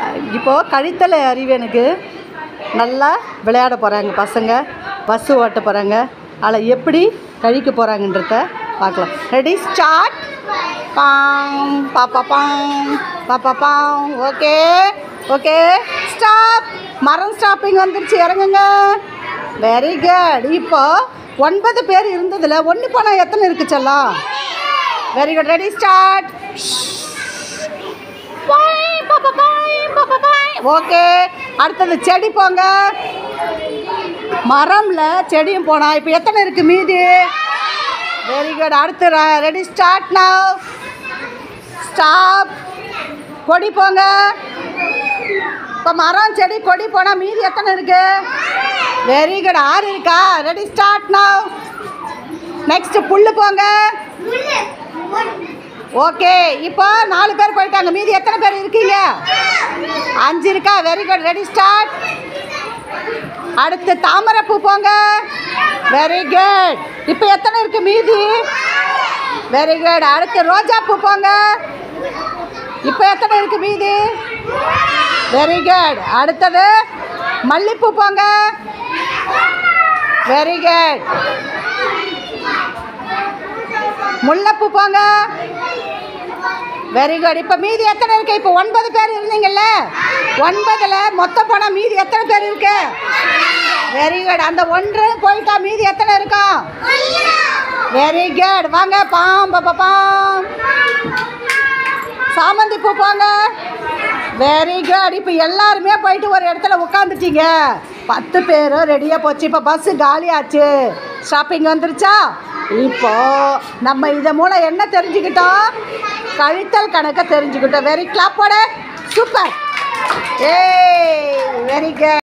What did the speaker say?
இப்போது கழித்தலை அறிவனுக்கு நல்லா விளையாட போகிறாங்க பசங்க பஸ்ஸு ஓட்ட போகிறாங்க அதில் எப்படி கழிக்க போகிறாங்கன்றத பார்க்கலாம் ரெடி ஸ்டார்ட் பாங் பாப்பா பாங் பாப்பா பாங் ஓகே ஓகே ஸ்டாப் மரம் ஸ்டாப்பிங் வந்துருச்சு இறங்குங்க வெரி குட் இப்போ ஒன்பது பேர் இருந்ததில் ஒன்று போனால் எத்தனை இருக்கு செல்லம் very good ready start okay அடுத்தது செடி போங்க மரம்ல செடியும் போனா இப்போ எத்தனை இருக்கு மீதி வெரி குட் அடுத்து ரெடி ஸ்டார்ட் நவ் ஸ்டாப் கொடி போங்க இப்போ மரம் செடி கொடி போனால் மீதி எத்தனை இருக்கு வெரி குட் ஆறு இருக்கா ரெடி ஸ்டார்ட் நவ் நெக்ஸ்ட் புல்லு போங்க ஓகே இப்போ நாலு பேர் போயிட்டாங்க மீதி எத்தனை பேர் இருக்கீங்க அஞ்சு இருக்கா வெரி குட் ரெடி ஸ்டார்ட் அடுத்து தாமரைப்பூ போங்க வெரி குட் இப்போ எத்தனை இருக்கு மீதி வெரி குட் அடுத்து ரோஜா பூ போங்க இப்போ எத்தனை இருக்கு மீதி வெரி குட் அடுத்தது மல்லிப்பூ போங்க வெரி குட் முல்லைப்பூ போங்க வெரி குட் இப்போ மீதி எத்தனை இருக்கு இப்போ ஒன்பது பேர் இருந்தீங்கல்ல ஒன்பதுல மொத்தம் போனால் மீதி எத்தனை பேர் இருக்கு வெரி குட் அந்த ஒன்று போயிட்டா மீதி எத்தனை இருக்கும் வெரி குட் வாங்க பாம் பாப்பா பாம் சாமந்தி பூ போங்க வெரி குட் இப்போ எல்லாருமே போயிட்டு ஒரு இடத்துல உட்காந்துட்டீங்க பத்து பேரும் ரெடியாக போச்சு இப்போ பஸ்ஸு காலியாச்சு ஷாப்பிங் வந்துருச்சா இப்போ நம்ம இதை மூலம் என்ன தெரிஞ்சுக்கிட்டோம் கழித்தல் கணக்கை தெரிஞ்சுக்கிட்டோம் வெரி கிளாப்போட சூப்பர் ஏய் வெரி குட்